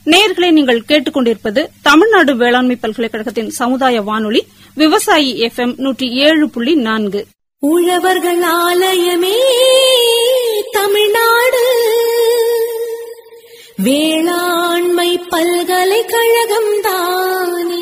நேயர்களே நீங்கள் கேட்டுக்கொண்டிருப்பது தமிழ்நாடு வேளாண்மை பல்கலைக்கழகத்தின் சமுதாய வானொலி விவசாயி எஃப் எம் நூற்றி ஏழு புள்ளி நான்கு உழவர்கள் ஆலயமே தமிழ்நாடு வேளாண்மை பல்கலைக்கழகம் தானே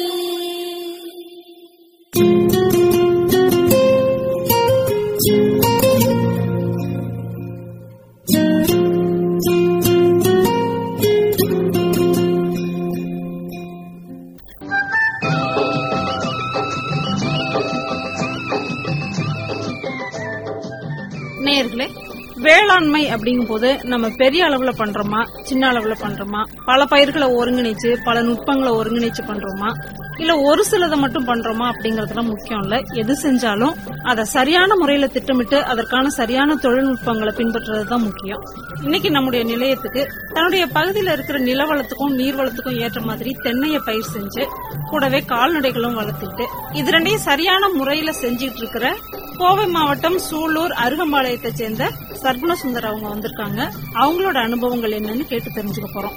நேயர்களே வேளாண்மை அப்படிங்கும் போது நம்ம பெரிய அளவுல பண்றோமா சின்ன அளவுல பண்றோமா பல பயிர்களை ஒருங்கிணைச்சு பல நுட்பங்களை ஒருங்கிணைச்சு பண்றோமா இல்ல ஒரு சிலதை மட்டும் பண்றோமா அப்படிங்கறதுலாம் முக்கியம் இல்ல எது செஞ்சாலும் அதை சரியான முறையில திட்டமிட்டு அதற்கான சரியான தொழில்நுட்பங்களை பின்பற்றுறது தான் முக்கியம் இன்னைக்கு நம்முடைய நிலையத்துக்கு தன்னுடைய பகுதியில் இருக்கிற நிலவளத்துக்கும் நீர்வளத்துக்கும் ஏற்ற மாதிரி தென்னையை பயிர் செஞ்சு கூடவே கால்நடைகளும் வளர்த்துட்டு இது ரெண்டையும் சரியான முறையில செஞ்சுட்டு இருக்கிற கோவை மாவட்டம் சூலூர் அருகம்பாளையத்தை சேர்ந்த சர்க்குண சுந்தர் அவங்க வந்திருக்காங்க அவங்களோட அனுபவங்கள் என்னன்னு கேட்டு தெரிஞ்சுக்க போறோம்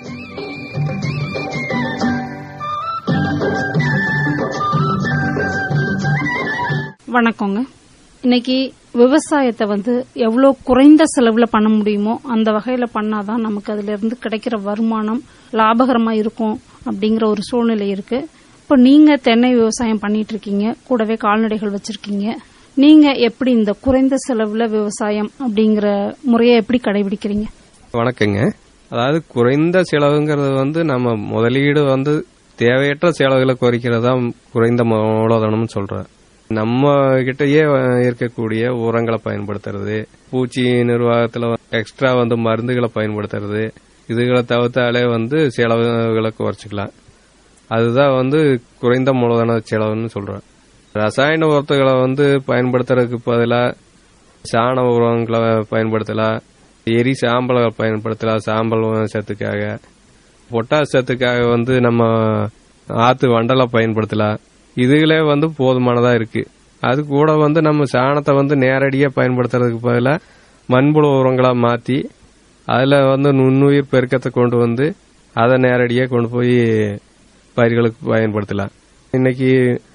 வணக்கங்க இன்னைக்கு விவசாயத்தை வந்து எவ்வளோ குறைந்த செலவுல பண்ண முடியுமோ அந்த வகையில பண்ணாதான் நமக்கு அதுல இருந்து கிடைக்கிற வருமானம் லாபகரமா இருக்கும் அப்படிங்கிற ஒரு சூழ்நிலை இருக்கு இப்போ நீங்க தென்னை விவசாயம் பண்ணிட்டு இருக்கீங்க கூடவே கால்நடைகள் வச்சிருக்கீங்க நீங்க எப்படி இந்த குறைந்த செலவுல விவசாயம் அப்படிங்கிற முறையை எப்படி கடைபிடிக்கிறீங்க வணக்கங்க அதாவது குறைந்த செலவுங்கிறது வந்து நம்ம முதலீடு வந்து தேவையற்ற செலவுகளை குறைக்கிறது தான் குறைந்த மூலதனம்னு சொல்றேன் நம்ம கிட்டயே இருக்கக்கூடிய உரங்களை பயன்படுத்துறது பூச்சி நிர்வாகத்துல எக்ஸ்ட்ரா வந்து மருந்துகளை பயன்படுத்துறது இதுகளை தவிர்த்தாலே வந்து செலவுகளை குறைச்சிக்கலாம் அதுதான் வந்து குறைந்த மூலதன செலவுன்னு சொல்றேன் ரசாயன உரத்துகளை வந்து பயன்படுத்துறதுக்கு பதிலாக சாண உரங்களை பயன்படுத்தலாம் எரி சாம்பலை பயன்படுத்தலாம் சாம்பல் சத்துக்காக பொட்டாஸ் சத்துக்காக வந்து நம்ம ஆத்து வண்டலை பயன்படுத்தலாம் இதுகளே வந்து போதுமானதா இருக்கு அது கூட வந்து நம்ம சாணத்தை வந்து நேரடியாக பயன்படுத்துறதுக்கு பதிலாக மண்புழு உரங்களா மாற்றி அதில் வந்து நுண்ணுயிர் பெருக்கத்தை கொண்டு வந்து அதை நேரடியாக கொண்டு போய் பயிர்களுக்கு பயன்படுத்தலாம் இன்னைக்கு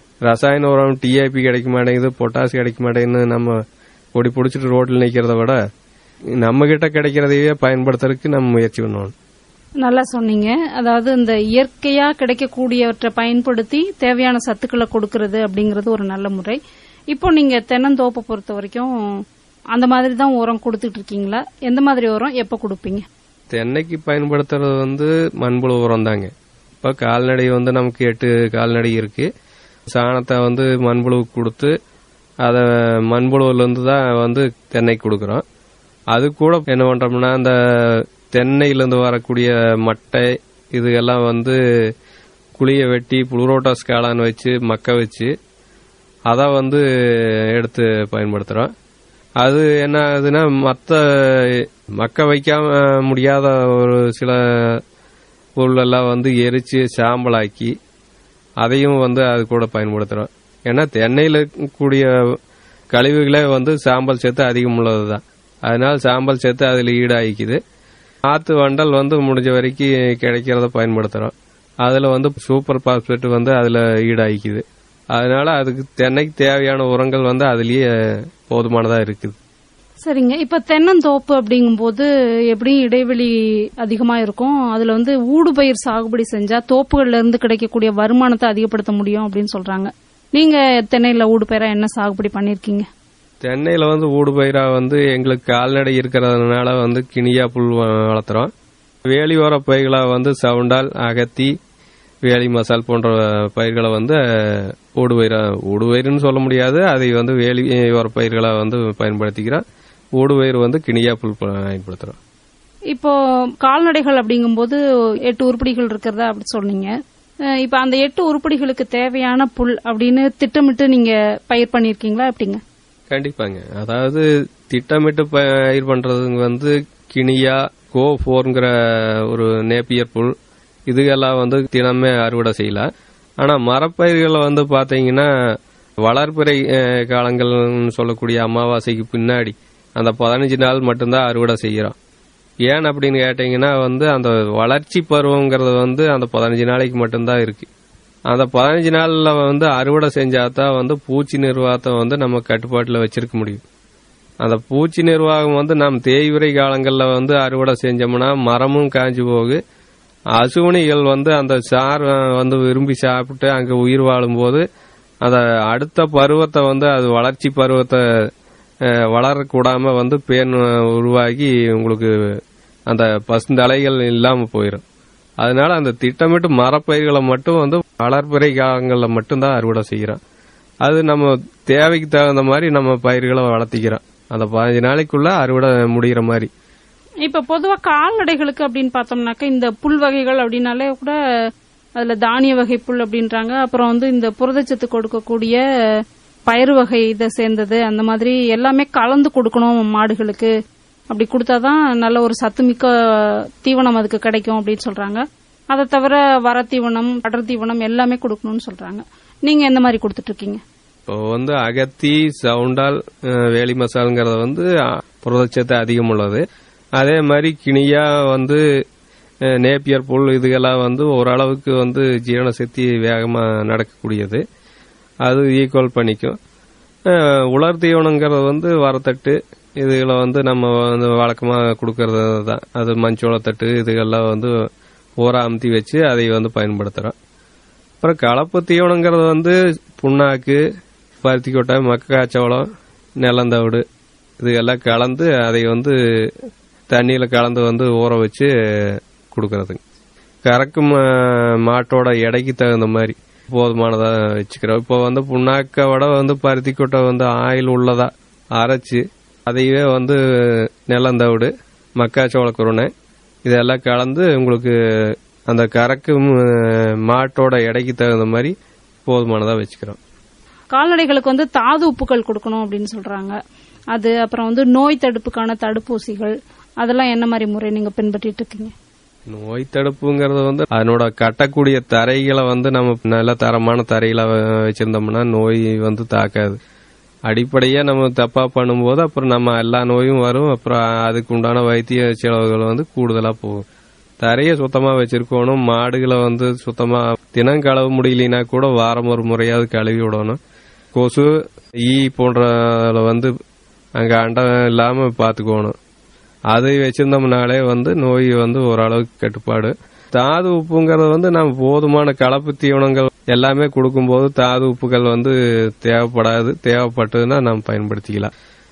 ரசாயன உரம் டிஐபி கிடைக்க மாட்டேங்குது பொட்டாஸ் கிடைக்க மாட்டேங்குது நம்ம கொடி பிடிச்சிட்டு ரோட்டில் நிற்கிறத விட நம்ம கிட்ட கிடைக்கிறதையே பயன்படுத்துறதுக்கு நம்ம முயற்சி பண்ணணும் நல்லா சொன்னீங்க அதாவது இந்த இயற்கையா கிடைக்கக்கூடியவற்றை பயன்படுத்தி தேவையான சத்துக்களை கொடுக்கறது அப்படிங்கறது ஒரு நல்ல முறை இப்போ நீங்க தென்னந்தோப்பை பொறுத்த வரைக்கும் அந்த மாதிரி தான் உரம் கொடுத்துட்டு இருக்கீங்களா எந்த மாதிரி உரம் எப்ப கொடுப்பீங்க தென்னைக்கு பயன்படுத்துறது வந்து மண்புழு உரம் தாங்க இப்போ கால்நடை வந்து நமக்கு எட்டு கால்நடை இருக்கு சாணத்தை வந்து மண்புழு கொடுத்து அதை மண்புழுவிலேருந்து தான் வந்து தென்னைக்கு கொடுக்குறோம் அது கூட என்ன பண்றோம்னா அந்த தென்னையிலேருந்து வரக்கூடிய மட்டை இதுகெல்லாம் வந்து குழிய வெட்டி புளூரோட்டாஸ் காளான் வச்சு மக்க வச்சு அதை வந்து எடுத்து பயன்படுத்துகிறோம் அது என்ன ஆகுதுன்னா மற்ற மக்க வைக்காம முடியாத ஒரு சில பொருளெல்லாம் வந்து எரிச்சு சாம்பலாக்கி அதையும் வந்து அது கூட பயன்படுத்துகிறோம் ஏன்னா தென்னையில் கூடிய கழிவுகளே வந்து சாம்பல் சத்து அதிகம் உள்ளது தான் அதனால சாம்பல் சத்து அதில் ஈடாகிக்குது ஆத்து வண்டல் வந்து முடிஞ்ச வரைக்கும் கிடைக்கிறத பயன்படுத்துகிறோம் அதில் வந்து சூப்பர் பாஸ்பேட் வந்து அதில் ஈடாகிக்குது அதனால அதுக்கு தென்னைக்கு தேவையான உரங்கள் வந்து அதுலயே போதுமானதா இருக்குது சரிங்க இப்ப தென்னந்தோப்பு அப்படிங்கும்போது எப்படியும் இடைவெளி அதிகமா இருக்கும் அதுல வந்து ஊடுபயிர் சாகுபடி செஞ்சா தோப்புகள்ல இருந்து கிடைக்கக்கூடிய வருமானத்தை அதிகப்படுத்த முடியும் அப்படின்னு சொல்றாங்க நீங்க தென்னையில ஊடுபயிரா என்ன சாகுபடி பண்ணிருக்கீங்க தென்னையில வந்து ஊடுபயிரா வந்து எங்களுக்கு கால்நடை இருக்கிறதுனால வந்து கினியா புல் வ- வளர்த்துறோம் வேலி ஓர பயிர்களா வந்து சவுண்டால் அகத்தி வேலி மசால் போன்ற பயிர்களை வந்து அஹ், ஊடுபயிரா ஊடுபயிர்னு சொல்ல முடியாது அதை வந்து வேலி ஓர பயிர்களை வந்து பயன்படுத்திக்கிறோம் ஊடுபயிர் வந்து கினியா புல் பயன்படுத்துறோம் இப்போ கால்நடைகள் அப்படிங்கும்போது எட்டு உருப்படிகள் இருக்கிறதா அப்படி சொன்னீங்க அஹ் இப்ப அந்த எட்டு உருப்படிகளுக்கு தேவையான புல் அப்படின்னு திட்டமிட்டு நீங்க பயிர் பண்ணிருக்கீங்களா எப்படிங்க கண்டிப்பாங்க அதாவது திட்டமிட்டு பயிர் பண்றதுங்க வந்து கினியா கோ போர்ங்கிற ஒரு நேப்பியர் புல் இதுகெல்லாம் வந்து தினமே அறுவடை செய்யலாம் ஆனா மரப்பயிர்களை வந்து பாத்தீங்கன்னா வளர்பிறை அஹ், காலங்கள்னு சொல்லக்கூடிய அமாவாசைக்கு பின்னாடி அந்த பதினஞ்சு நாள் மட்டும்தான் அறுவடை செய்யறோம் ஏன் அப்படின்னு கேட்டீங்கன்னா வந்து அந்த வளர்ச்சி பருவங்கிறது வந்து அந்த பதினஞ்சு நாளைக்கு மட்டும்தான் இருக்கு அந்த பதினஞ்சு நாள்ல வந்து அறுவடை செஞ்சாதான் வந்து பூச்சி நிர்வாகத்தை வந்து நம்ம கட்டுப்பாட்டில் வச்சிருக்க முடியும் அந்த பூச்சி நிர்வாகம் வந்து நாம் தேய்விரை காலங்களில் வந்து அறுவடை செஞ்சோம்னா மரமும் காஞ்சு போகு அசுவணிகள் வந்து அந்த சார் வந்து விரும்பி சாப்பிட்டு அங்கே உயிர் வாழும்போது அந்த அடுத்த பருவத்தை வந்து அது வளர்ச்சி பருவத்தை அஹ், வளரக்கூடாம வந்து பேன் உருவாகி உங்களுக்கு அந்த பசுந்தலைகள் இல்லாமல் போயிடும் அதனால அந்த திட்டமிட்டு மரப்பயிர்களை மட்டும் வந்து வளர்பிறை காலங்களில் மட்டும்தான் அறுவடை செய்கிறோம் அது நம்ம தேவைக்கு தகுந்த மாதிரி நம்ம பயிர்களை வளர்த்திக்கிறோம் அந்த பதினஞ்சு நாளைக்குள்ள அறுவடை முடிகிற மாதிரி இப்ப பொதுவா கால்நடைகளுக்கு அப்படின்னு பார்த்தோம்னாக்க இந்த புல் வகைகள் அப்படின்னாலே கூட அதுல தானிய வகை புல் அப்படின்றாங்க அப்புறம் வந்து இந்த புரதச்சத்து கொடுக்கக்கூடிய பயிறு வகை இதை சேர்ந்தது அந்த மாதிரி எல்லாமே கலந்து கொடுக்கணும் மாடுகளுக்கு அப்படி கொடுத்தாதான் நல்ல ஒரு சத்துமிக்க தீவனம் அதுக்கு கிடைக்கும் அப்படின்னு சொல்றாங்க அதை தவிர வர தீவனம் அடர் தீவனம் எல்லாமே கொடுக்கணும்னு சொல்றாங்க நீங்க எந்த மாதிரி கொடுத்துட்டு இருக்கீங்க இப்போ வந்து அகத்தி சவுண்டால் அஹ், வேலி மசாலுங்கிறத வந்து அஹ், புரதச்சத்து அதிகம் உள்ளது அதே மாதிரி கிணியா வந்து அஹ், நேப்பியர் புல் இதுகெல்லாம் வந்து ஓரளவுக்கு வந்து ஜீரண சக்தி வேகமா நடக்கக்கூடியது அது ஈக்குவல் பண்ணிக்கும் அஹ், உலர் தீவனங்கிறது வந்து வரத்தட்டு இதுகளை வந்து நம்ம வந்து வழக்கமாக கொடுக்கறது தான் அது மஞ்சோளத்தட்டு இதுகெல்லாம் வந்து ஊரா அமுத்தி வச்சு அதை வந்து பயன்படுத்துகிறோம் அப்புறம் கலப்பு தீவனங்கிறது வந்து புண்ணாக்கு பருத்தி கொட்டை மக்காச்சோளம் நிலந்தவிடு இதுகெல்லாம் கலந்து அதை வந்து தண்ணியில் கலந்து வந்து ஊற வச்சு கொடுக்கறதுங்க கறக்கும் அஹ், மாட்டோட எடைக்கு தகுந்த மாதிரி போதுமானதா வச்சுக்கிறோம் இப்போ வந்து புண்ணாக்கை விட வந்து பருத்தி கொட்டை வந்து ஆயில் உள்ளதா அரைச்சு அதையே வந்து நிலந்தவிடு மக்காச்சோள குருணை இதெல்லாம் கலந்து உங்களுக்கு அந்த கறக்கும் அஹ், மாட்டோட எடைக்கு தகுந்த மாதிரி போதுமானதா வச்சுக்கிறோம் கால்நடைகளுக்கு வந்து தாது உப்புகள் கொடுக்கணும் அப்படின்னு சொல்றாங்க அது அப்புறம் வந்து நோய் தடுப்புக்கான தடுப்பூசிகள் அதெல்லாம் என்ன மாதிரி முறை நீங்க பின்பற்றிட்டு இருக்கீங்க நோய் தடுப்புங்கிறது வந்து அதனோட கட்டக்கூடிய தரைகளை வந்து நம்ம நல்ல தரமான தரையில வ- வச்சிருந்தோம்னா நோய் வந்து தாக்காது அடிப்படையா நம்ம தப்பா பண்ணும்போது அப்புறம் நம்ம எல்லா நோயும் வரும் அப்புறம் அதுக்கு உண்டான வைத்திய செலவுகள் வந்து கூடுதலா போகும் தரையை சுத்தமா வச்சிருக்கணும் மாடுகளை வந்து சுத்தமா தினம் கழுவ முடியலனா கூட வாரம் ஒரு முறையாவது கழுவி விடணும் கொசு ஈ போன்றதுல வந்து அங்க அண்டம் இல்லாம பாத்துக்கணும் அதை வச்சிருந்தோம்னாலே வந்து நோய் வந்து ஓரளவுக்கு கட்டுப்பாடு தாது உப்புங்கிறது வந்து நம்ம போதுமான கலப்பு தீவனங்கள் எல்லாமே கொடுக்கும்போது தாது உப்புகள் வந்து தேவைப்படாது தேவைப்பட்டதுன்னா நம்ம பயன்படுத்திக்கலாம்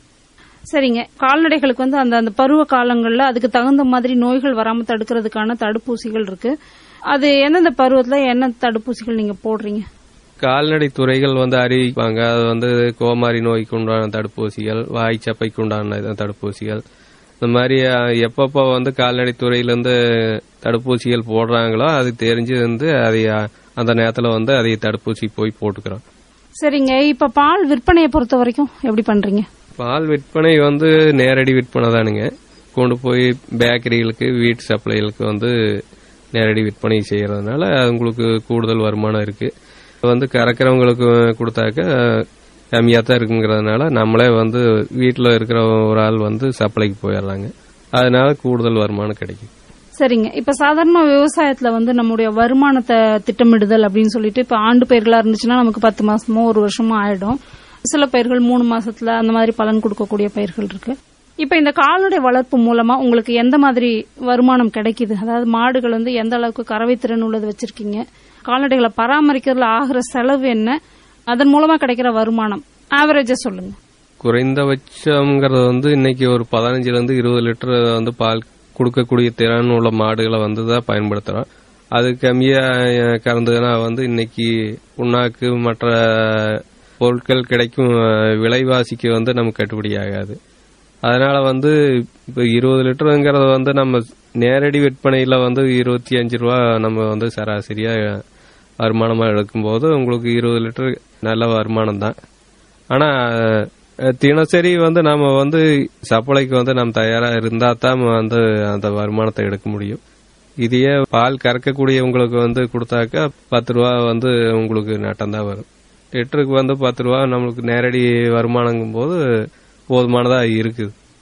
சரிங்க கால்நடைகளுக்கு வந்து அந்த அந்த பருவ காலங்கள்ல அதுக்கு தகுந்த மாதிரி நோய்கள் வராம தடுக்கிறதுக்கான தடுப்பூசிகள் இருக்கு அது எந்தெந்த பருவத்துல என்ன தடுப்பூசிகள் நீங்க போடுறீங்க கால்நடை துறைகள் வந்து அறிவிப்பாங்க அது வந்து கோமாரி நோய்க்கு உண்டான தடுப்பூசிகள் வாய்ச்சப்பைக்கு உண்டான இது தடுப்பூசிகள் இந்த மாதிரி அஹ், எப்பப்போ வந்து கால்நடை துறையிலேருந்து தடுப்பூசிகள் போடுறாங்களோ அது தெரிஞ்சு வந்து அதை அஹ், அந்த நேரத்தில் வந்து அதை தடுப்பூசி போய் போட்டுக்கிறோம் சரிங்க இப்ப பால் விற்பனையை பொறுத்த வரைக்கும் எப்படி பண்றீங்க பால் விற்பனை வந்து நேரடி விற்பனை தானுங்க கொண்டு போய் பேக்கரிகளுக்கு வீட்டு சப்ளைகளுக்கு வந்து நேரடி விற்பனை செய்யறதுனால உங்களுக்கு கூடுதல் வருமானம் இருக்கு வந்து கறக்கிறவங்களுக்கு கொடுத்தாக்க கம்மியாக தான் இருக்குங்கிறதுனால நம்மளே வந்து வீட்டில் இருக்கிற ஒரு ஆள் வந்து சப்ளைக்கு போயிடுறாங்க அதனால கூடுதல் வருமானம் கிடைக்கும் சரிங்க இப்ப சாதாரண விவசாயத்துல வந்து நம்முடைய வருமானத்தை திட்டமிடுதல் அப்படின்னு சொல்லிட்டு இப்ப ஆண்டு பயிர்களா இருந்துச்சுன்னா நமக்கு பத்து மாசமோ ஒரு வருஷமோ ஆயிடும் சில பயிர்கள் மூணு மாசத்துல அந்த மாதிரி பலன் கொடுக்கக்கூடிய பயிர்கள் இருக்கு இப்ப இந்த கால்நடை வளர்ப்பு மூலமா உங்களுக்கு எந்த மாதிரி வருமானம் கிடைக்குது அதாவது மாடுகள் வந்து எந்த அளவுக்கு கறவை திறன் உள்ளது வச்சிருக்கீங்க கால்நடைகளை பராமரிக்கிறதுல ஆகிற செலவு என்ன அதன் மூலமா கிடைக்கிற வருமானம் ஆவரேஜா சொல்லுங்க குறைந்தபட்சம்ங்கிறது வந்து இன்னைக்கு ஒரு பதினஞ்சுல இருந்து இருபது லிட்டர் வந்து பால் கொடுக்கக்கூடிய திறன் உள்ள மாடுகளை வந்து தான் பயன்படுத்துறோம் அது கம்மியா அஹ், கறந்ததுன்னா வந்து இன்னைக்கு புண்ணாக்கு மற்ற பொருட்கள் கிடைக்கும் அஹ், விலைவாசிக்கு வந்து நமக்கு கட்டுப்படி ஆகாது அதனால வந்து இப்போ இருபது லிட்டருங்கிறது வந்து நம்ம நேரடி விற்பனையில வந்து இருபத்தி அஞ்சு ரூபா நம்ம வந்து சராசரியா வருமானமா எடுக்கும்போது உங்களுக்கு இருபது லிட்டர் நல்ல வருமானம் தான் ஆனா அஹ், தினசரி வந்து நம்ம வந்து சப்ளைக்கு வந்து நம்ம தயாரா இருந்தா தான் வந்து அந்த வருமானத்தை எடுக்க முடியும் இதையே பால் கறக்கக்கூடியவங்களுக்கு வந்து கொடுத்தாக்கா பத்து ரூபா வந்து உங்களுக்கு நட்டம் தான் வரும் லிட்டருக்கு வந்து பத்து ரூபா நம்மளுக்கு நேரடி வருமானங்கும் போது போதுமானதா இருக்குது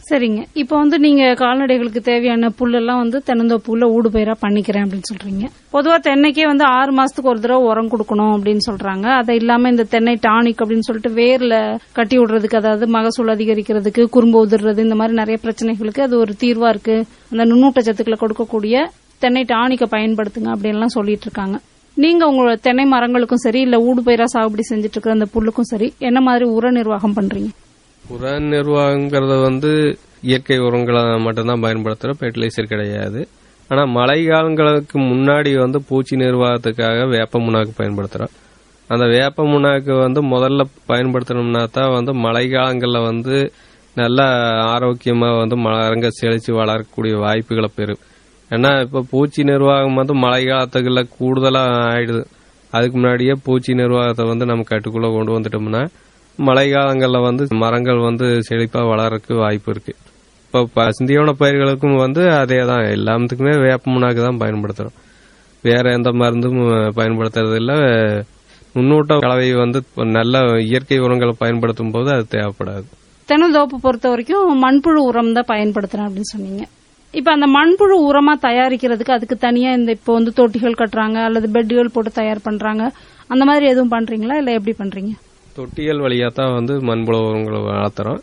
சரிங்க இப்போ வந்து நீங்க கால்நடைகளுக்கு தேவையான புல்லெல்லாம் வந்து தென்னந்தோப்புல ஊடு பயிரா பண்ணிக்கிறேன் அப்படின்னு சொல்றீங்க பொதுவா தென்னைக்கே வந்து ஆறு மாசத்துக்கு ஒரு தடவை உரம் கொடுக்கணும் அப்படின்னு சொல்றாங்க அதை இல்லாம இந்த தென்னை டானிக் அப்படின்னு சொல்லிட்டு வேர்ல கட்டி விடுறதுக்கு அதாவது மகசூல் அதிகரிக்கிறதுக்கு குறும்பு உதிர்றது இந்த மாதிரி நிறைய பிரச்சனைகளுக்கு அது ஒரு தீர்வா இருக்கு அந்த நுண்ணூட்ட சத்துக்களை கொடுக்கக்கூடிய தென்னை டானிக்கை பயன்படுத்துங்க அப்படின்லாம் சொல்லிட்டு இருக்காங்க நீங்க உங்களோட தென்னை மரங்களுக்கும் சரி இல்ல ஊடு பயிரா சாகுபடி செஞ்சுட்டு இருக்கிற அந்த புல்லுக்கும் சரி என்ன மாதிரி உர நிர்வாகம் பண்றீங்க உர நிர்வாகங்கிறது வந்து இயற்கை உரங்களை மட்டும்தான் பயன்படுத்துகிறோம் ஃபெர்டிலைசர் கிடையாது ஆனால் மழை காலங்களுக்கு முன்னாடி வந்து பூச்சி நிர்வாகத்துக்காக வேப்ப முன்னாக்கு பயன்படுத்துகிறோம் அந்த வேப்ப முன்னாக்கு வந்து முதல்ல பயன்படுத்தணும்னா தான் வந்து மழை காலங்களில் வந்து நல்ல ஆரோக்கியமாக வந்து மரங்க செழிச்சு வளரக்கூடிய வாய்ப்புகளை பெறும் ஏன்னா இப்போ பூச்சி நிர்வாகம் வந்து மழை காலத்துக்குள்ள கூடுதலாக ஆயிடுது அதுக்கு முன்னாடியே பூச்சி நிர்வாகத்தை வந்து நம்ம கட்டுக்குள்ளே கொண்டு வந்துட்டோம்னா மழை காலங்களில் வந்து மரங்கள் வந்து செழிப்பாக வளரக்கு வாய்ப்பு இருக்கு இப்போ பசுந்தியோன பயிர்களுக்கும் வந்து அதே தான் எல்லாத்துக்குமே வேப்ப முன்னாக்கு தான் பயன்படுத்துகிறோம் வேற எந்த மருந்தும் பயன்படுத்துறது இல்ல நுண்ணூட்ட கலவை வந்து நல்ல இயற்கை உரங்களை பயன்படுத்தும் போது அது தேவைப்படாது தென்னந்தோப்பு பொறுத்த வரைக்கும் மண்புழு உரம் தான் பயன்படுத்துறேன் அப்படின்னு சொன்னீங்க இப்ப அந்த மண்புழு உரமா தயாரிக்கிறதுக்கு அதுக்கு தனியா இந்த இப்போ வந்து தொட்டிகள் கட்டுறாங்க அல்லது பெட்டுகள் போட்டு தயார் பண்றாங்க அந்த மாதிரி எதுவும் பண்றீங்களா இல்ல எப்படி பண்றீங்க தொட்டிகள் வழியாக தான் வந்து மண்புழு உரங்களை வளர்த்துறோம்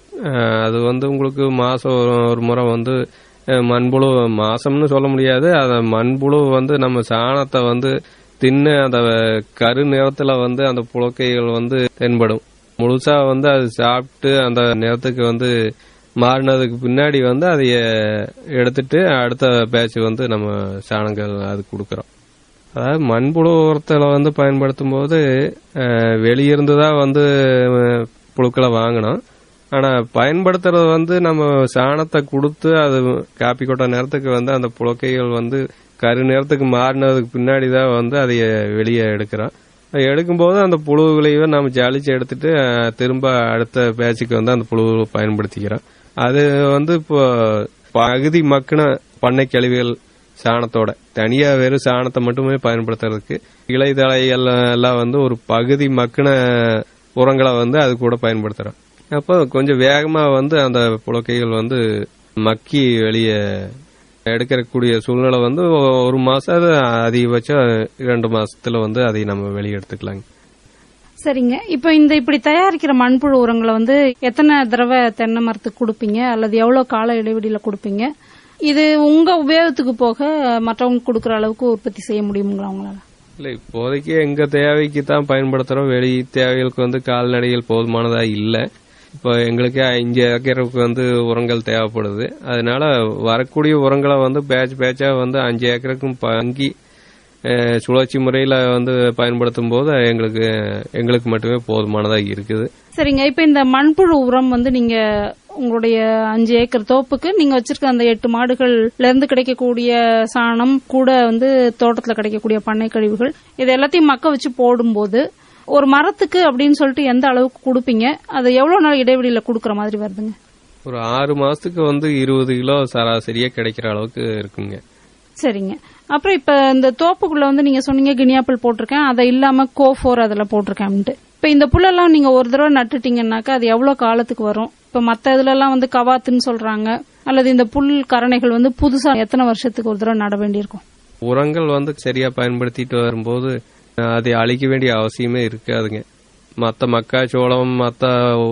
அஹ் அது வந்து உங்களுக்கு மாதம் ஒரு ஒரு முறை வந்து அஹ் மண்புழு மாசம்னு சொல்ல முடியாது அந்த மண்புழு வந்து நம்ம சாணத்தை வந்து தின்னு அந்த கரு நிறத்துல வந்து அந்த புழக்கைகள் வந்து தென்படும் முழுசா வந்து அது சாப்பிட்டு அந்த நிறத்துக்கு வந்து மாறினதுக்கு பின்னாடி வந்து அதைய எடுத்துட்டு அடுத்த பேட்ச் வந்து நம்ம சாணங்கள் அது கொடுக்குறோம் அதாவது மண்புழு உரத்தில் வந்து பயன்படுத்தும் போது அஹ், வெளியிருந்து தான் வந்து அஹ், புழுக்களை வாங்கணும் ஆனா பயன்படுத்துறது வந்து நம்ம சாணத்தை கொடுத்து அது காப்பி கொட்ட நேரத்துக்கு வந்து அந்த புழக்கைகள் வந்து கரு நேரத்துக்கு மாறினதுக்கு பின்னாடி தான் வந்து அதைய வெளியே எடுக்கிறோம் அது எடுக்கும்போது அந்த புழுவுகளையும் நம்ம ஜலிச்சு எடுத்துட்டு அஹ், திரும்ப அடுத்த பேட்சுக்கு வந்து அந்த புழுவை பயன்படுத்திக்கிறோம் அது வந்து இப்போ பகுதி மக்கின பண்ணை கழிவுகள் சாணத்தோட தனியா வெறும் சாணத்தை மட்டுமே பயன்படுத்துறதுக்கு இலைதழைகள் எல்லாம் வந்து ஒரு பகுதி மக்கின உரங்களை வந்து அது கூட பயன்படுத்துறோம் அப்போ கொஞ்சம் வேகமா வந்து அந்த புழக்கைகள் வந்து மக்கி வெளியே எடுக்கக்கூடிய சூழ்நிலை வந்து ஒ- ஒரு மாசம் அது அதிகபட்சம் இரண்டு மாசத்துல வந்து அதை நம்ம வெளியே எடுத்துக்கலாங்க சரிங்க இப்போ இந்த இப்படி தயாரிக்கிற மண்புழு உரங்களை வந்து எத்தனை தடவை தென்னை மரத்துக்கு கொடுப்பீங்க அல்லது எவ்வளவு கால இடைவெளியில கொடுப்பீங்க இது உங்க உபயோகத்துக்கு போக மற்றவங்க கொடுக்கற அளவுக்கு உற்பத்தி செய்ய முடியுங்களா உங்களால இல்ல இப்போதைக்கு எங்க தேவைக்கு தான் பயன்படுத்துறோம் வெளி தேவைகளுக்கு வந்து கால்நடைகள் போதுமானதா இல்ல இப்போ எங்களுக்கு அஞ்சு ஏக்கருக்கு வந்து உரங்கள் தேவைப்படுது அதனால வரக்கூடிய உரங்களை வந்து பேட்ச் பேட்சா வந்து அஞ்சு ஏக்கருக்கும் பங்கி அஹ், சுழற்சி முறையில வந்து பயன்படுத்தும் போது எங்களுக்கு எங்களுக்கு மட்டுமே போதுமானதா இருக்குது சரிங்க இப்ப இந்த மண்புழு உரம் வந்து நீங்க உங்களுடைய அஞ்சு ஏக்கர் தோப்புக்கு நீங்க வச்சிருக்க அந்த எட்டு மாடுகள்ல இருந்து கிடைக்கக்கூடிய சாணம் கூட வந்து தோட்டத்துல கிடைக்கக்கூடிய பண்ணை கழிவுகள் இது எல்லாத்தையும் மக்க வச்சு போடும்போது ஒரு மரத்துக்கு அப்படின்னு சொல்லிட்டு எந்த அளவுக்கு கொடுப்பீங்க அதை எவ்வளவு நாள் இடைவெளியில கொடுக்கற மாதிரி வருதுங்க ஒரு ஆறு மாசத்துக்கு வந்து இருபது கிலோ சராசரியா கிடைக்கிற அளவுக்கு இருக்குங்க சரிங்க அப்புறம் இப்ப இந்த தோப்புக்குள்ள வந்து நீங்க சொன்னீங்க கினியாப்பிள் போட்டிருக்கேன் அதை இல்லாம கோஃபோர் அதுல போட்டிருக்கேன்ட்டு இப்ப இந்த புல்லெல்லாம் நீங்க ஒரு தடவை நட்டுட்டீங்கன்னாக்கா அது எவ்வளவு காலத்துக்கு வரும் இப்ப மத்த இதுல எல்லாம் வந்து கவாத்துன்னு சொல்றாங்க அல்லது இந்த புல் கரணைகள் வந்து புதுசா எத்தனை வருஷத்துக்கு ஒரு தடவை நட வேண்டியிருக்கும் உரங்கள் வந்து சரியா பயன்படுத்திட்டு வரும்போது அஹ், அதை அழிக்க வேண்டிய அவசியமே இருக்காதுங்க மற்ற மக்காச்சோளம் மற்ற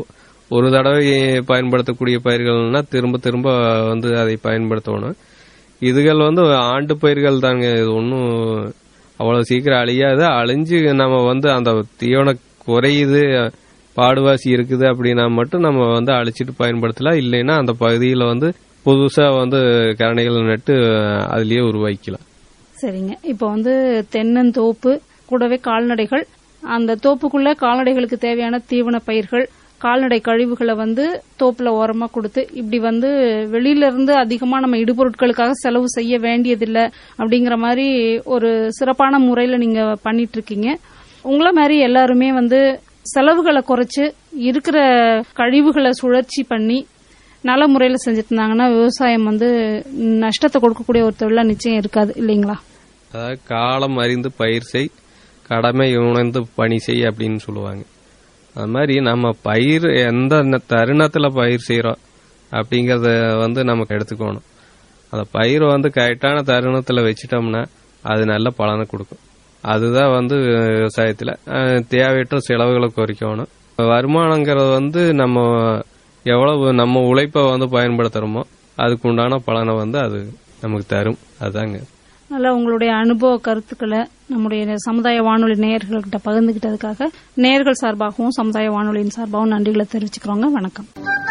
ஒரு தடவை பயன்படுத்தக்கூடிய பயிர்கள்னா திரும்ப திரும்ப வந்து அதை பயன்படுத்தணும் இதுகள் வந்து ஆண்டு பயிர்கள் தாங்க இது ஒன்றும் அவ்வளவு சீக்கிரம் அழியாது அழிஞ்சு நம்ம வந்து அந்த தீவன குறையுது பாடுவாசி இருக்குது அப்படின்னா மட்டும் நம்ம வந்து அழிச்சிட்டு பயன்படுத்தலாம் இல்லைன்னா அந்த பகுதியில் வந்து புதுசா வந்து கரணைகள் நட்டு அதுலயே உருவாக்கிக்கலாம் சரிங்க இப்ப வந்து தென்னந்தோப்பு கூடவே கால்நடைகள் அந்த தோப்புக்குள்ள கால்நடைகளுக்கு தேவையான தீவன பயிர்கள் கால்நடை கழிவுகளை வந்து தோப்புல ஓரமா கொடுத்து இப்படி வந்து வெளியில இருந்து அதிகமா நம்ம இடுபொருட்களுக்காக செலவு செய்ய வேண்டியதில்லை அப்படிங்கிற மாதிரி ஒரு சிறப்பான முறையில நீங்க பண்ணிட்டு இருக்கீங்க உங்கள மாதிரி எல்லாருமே வந்து செலவுகளை குறைச்சு இருக்கிற கழிவுகளை சுழற்சி பண்ணி நல்ல முறையில செஞ்சுட்டு இருந்தாங்கன்னா விவசாயம் வந்து நஷ்டத்தை கொடுக்கக்கூடிய ஒரு தொழிலா நிச்சயம் இருக்காது இல்லைங்களா அதாவது காலம் அறிந்து பயிர் செய் கடமை உணர்ந்து பணி செய் அப்படின்னு சொல்லுவாங்க அது மாதிரி நம்ம பயிர் எந்த ந- தருணத்துல பயிர் செய்யறோம் அப்படிங்கறத வந்து நமக்கு எடுத்துக்கணும் அந்த பயிர் வந்து கரெக்டான தருணத்துல வச்சிட்டோம்னா அது நல்ல பலனை கொடுக்கும் அதுதான் வந்து விவசாயத்துல அஹ், தேவையற்ற செலவுகளை குறைக்கணும் வருமானங்கிறது வந்து நம்ம எவ்வளவு நம்ம உழைப்பை வந்து பயன்படுத்துறோமோ அதுக்கு உண்டான பலனை வந்து அது நமக்கு தரும் அதாங்க நல்ல உங்களுடைய அனுபவ கருத்துக்களை நம்முடைய சமுதாய வானொலி நேயர்கள்கிட்ட பகிர்ந்துகிட்டதுக்காக நேயர்கள் சார்பாகவும் சமுதாய வானொலியின் சார்பாகவும் நன்றிகளை தெரிவிச்சுக்கிறோங்க வணக்கம்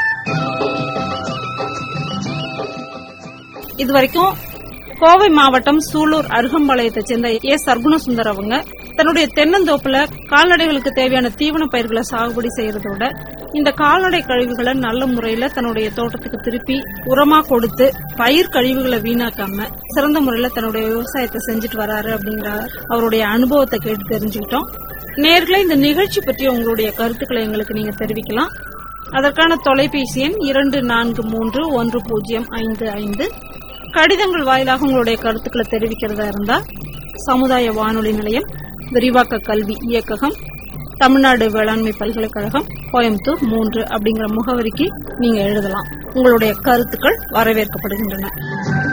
இதுவரைக்கும் கோவை மாவட்டம் சூலூர் அருகம்பாளையத்தைச் சேர்ந்த ஏ சர்க்குணசுந்தர் அவங்க தன்னுடைய தென்னந்தோப்புல கால்நடைகளுக்கு தேவையான தீவன பயிர்களை சாகுபடி செய்யறதோட இந்த கால்நடை கழிவுகளை நல்ல முறையில தன்னுடைய தோட்டத்துக்கு திருப்பி உரமா கொடுத்து பயிர் கழிவுகளை வீணாக்காம சிறந்த முறையில தன்னுடைய விவசாயத்தை செஞ்சுட்டு வராரு அப்படிங்கிற அவருடைய அனுபவத்தை கேட்டு தெரிஞ்சுக்கிட்டோம் நேர்களை இந்த நிகழ்ச்சி பற்றி உங்களுடைய கருத்துக்களை எங்களுக்கு நீங்க தெரிவிக்கலாம் அதற்கான தொலைபேசி எண் இரண்டு நான்கு மூன்று ஒன்று பூஜ்ஜியம் ஐந்து ஐந்து கடிதங்கள் வாயிலாக உங்களுடைய கருத்துக்களை தெரிவிக்கிறதா இருந்தா சமுதாய வானொலி நிலையம் விரிவாக்க கல்வி இயக்ககம் தமிழ்நாடு வேளாண்மை பல்கலைக்கழகம் கோயம்புத்தூர் மூன்று அப்படிங்கிற முகவரிக்கு நீங்க எழுதலாம் உங்களுடைய கருத்துக்கள் வரவேற்கப்படுகின்றன